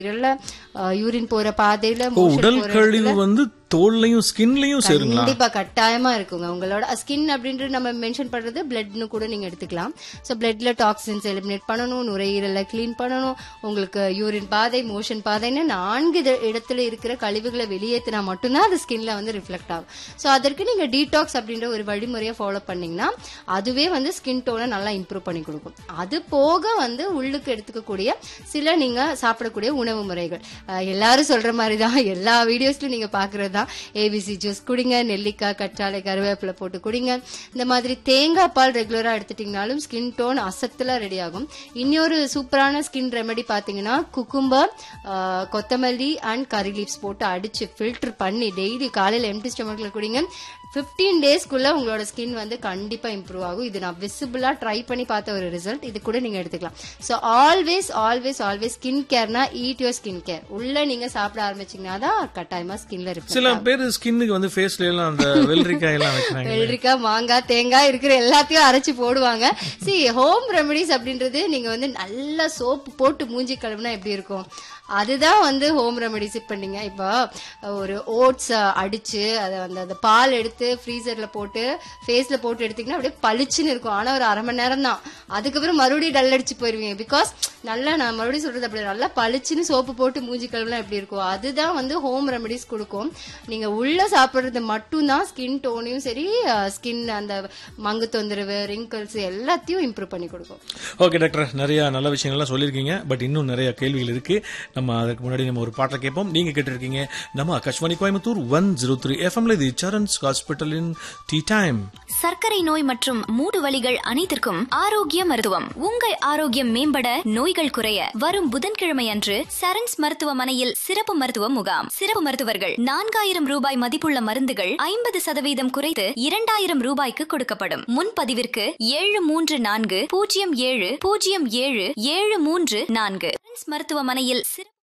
urine போற பாதையில ஓ motion உடல் போற கழிவு இடத்துல வந்து தோல்லையும் ஸ்கின்லயும் சேருங்களா கண்டிப்பா கட்டாயமா இருக்குங்க உங்களோட ஸ்கின் அப்படின்றது நம்ம மென்ஷன் பண்றது பிளட்னு கூட நீங்க எடுத்துக்கலாம் சோ பிளட்ல டாக்ஸின்ஸ் எலிமினேட் பண்ணணும் நுரையீரலை க்ளீன் பண்ணணும் உங்களுக்கு யூரின் பாதை மோஷன் பாதைன்னு நான்கு இத- இடத்துல இருக்கிற கழிவுகளை வெளியேற்றினா மட்டும்தான் அது ஸ்கின்ல வந்து ரிஃப்ளெக்ட் ஆகும் சோ அதற்கு நீங்க டீடாக்ஸ் அப்படின்ற ஒரு வழிமுறையை ஃபாலோ பண்ணீங்கன்னா அதுவே வந்து ஸ்கின் டோனை நல்லா இம்ப்ரூவ் பண்ணி கொடுக்கும் அது போக வந்து உள்ளுக்கு எடுத்துக்கக்கூடிய சில நீங்க சாப்பிடக்கூடிய உணவு முறைகள் அஹ் எல்லாரும் சொல்ற மாதிரி தான் எல்லா வீடியோஸ்லயும் நீங்க பாக்குறது தான் ஏபிசி ஜூஸ் குடிங்க நெல்லிக்காய் கற்றாழை கருவேப்பிலை போட்டு குடிங்க இந்த மாதிரி தேங்காய் பால் ரெகுலரா எடுத்துட்டீங்கனாலும் ஸ்கின் டோன் அசத்துல ரெடி ஆகும் இன்னொரு சூப்பரான ஸ்கின் ரெமெடி பாத்தீங்கன்னா குக்கும்பர் கொத்தமல்லி அண்ட் கரி லீவ்ஸ் போட்டு அடிச்சு ஃபில்டர் பண்ணி டெய்லி காலையில எம்டி ஸ்டொமக்ல குடிங்க 15 டேஸ்க்குள்ள உங்களோட ஸ்கின் வந்து கண்டிப்பா இம்ப்ரூவ் ஆகும் இது நான் விசிபிளா ட்ரை பண்ணி பார்த்த ஒரு ரிசல்ட் இது கூட நீங்க எடுத்துக்கலாம் so always always always skin கேர்னா ஈட் யோர் ஸ்கின் கேர் உள்ள நீங்க சாப்பிட ஆரம்பிச்சீங்கன்னா தான் கட்டாயமா ஸ்கின்ல இருக்கு சில பேர் ஸ்கின்னுக்கு வந்து ஃபேஸ்ல எல்லாம் அந்த வெள்ளரிக்காய் எல்லாம் வைக்கிறாங்க வெள்ளரிக்காய் மாங்காய் தேங்காய் இருக்கிற எல்லாத்தையும் அரைச்சு போடுவாங்க சி ஹோம் ரெமடிஸ் அப்படின்றது நீங்க வந்து நல்லா சோப்பு போட்டு மூஞ்சி கழுவுனா எப்படி இருக்கும் அதுதான் வந்து ஹோம் ரெமடிஸ் இப்ப நீங்க இப்போ ஒரு ஓட்ஸ் அடிச்சு அதை அந்த அந்த பால் எடுத்து ஃப்ரீசர்ல போட்டு ஃபேஸ்ல போட்டு எடுத்தீங்கன்னா அப்படியே பளிச்சுன்னு இருக்கும் ஆனா ஒரு அரை மணி நேரம் தான் அதுக்கப்புறம் மறுபடியும் டல் அடிச்சு போயிருவீங்க பிகாஸ் நல்லா நான் மறுபடியும் சொல்றது அப்படி நல்லா பளிச்சுன்னு சோப்பு போட்டு மூஞ்சி கழுவுலாம் எப்படி இருக்கும் அதுதான் வந்து ஹோம் ரெமடிஸ் கொடுக்கும் நீங்க உள்ள சாப்பிடுறது மட்டும்தான் ஸ்கின் டோனையும் சரி ஸ்கின் அந்த மங்கு தொந்தரவு ரிங்கிள்ஸ் எல்லாத்தையும் இம்ப்ரூவ் பண்ணி கொடுக்கும் ஓகே டாக்டர் நிறைய நல்ல விஷயங்கள்லாம் சொல்லியிருக்கீங்க பட் இன்னும் நிறைய கேள்விகள் இருக்கு நம்ம அதுக்கு முன்னாடி நம்ம ஒரு பாட்டை கேட்போம் நீங்க கேட்டிருக்கீங்க நம்ம Akashvani Coimbatore one zero three எஃப்எம்ல இது சரண்ஸ் ஹாஸ்பிட்டலின் டீ டைம் சர்க்கரை நோய் மற்றும் மூடு வலிகள் அனைத்திற்கும் ஆரோக்கிய மருத்துவம் உங்கள் ஆரோக்கியம் மேம்பட நோய்கள் குறைய வரும் புதன்கிழமை அன்று சரண்ஸ் மருத்துவமனையில் சிறப்பு மருத்துவ முகாம் சிறப்பு மருத்துவர்கள் நான்காயிரம் ரூபாய் மதிப்புள்ள மருந்துகள் ஐம்பது சதவீதம் குறைத்து இரண்டாயிரம் ரூபாய்க்கு கொடுக்கப்படும் முன்பதிவிற்கு ஏழு மூன்று நான்கு பூஜ்ஜியம் ஏழு பூஜ்ஜியம் ஏழு ஏழு மூன்று நான்கு சரண்ஸ் மருத்துவமனையில் சிறப்பு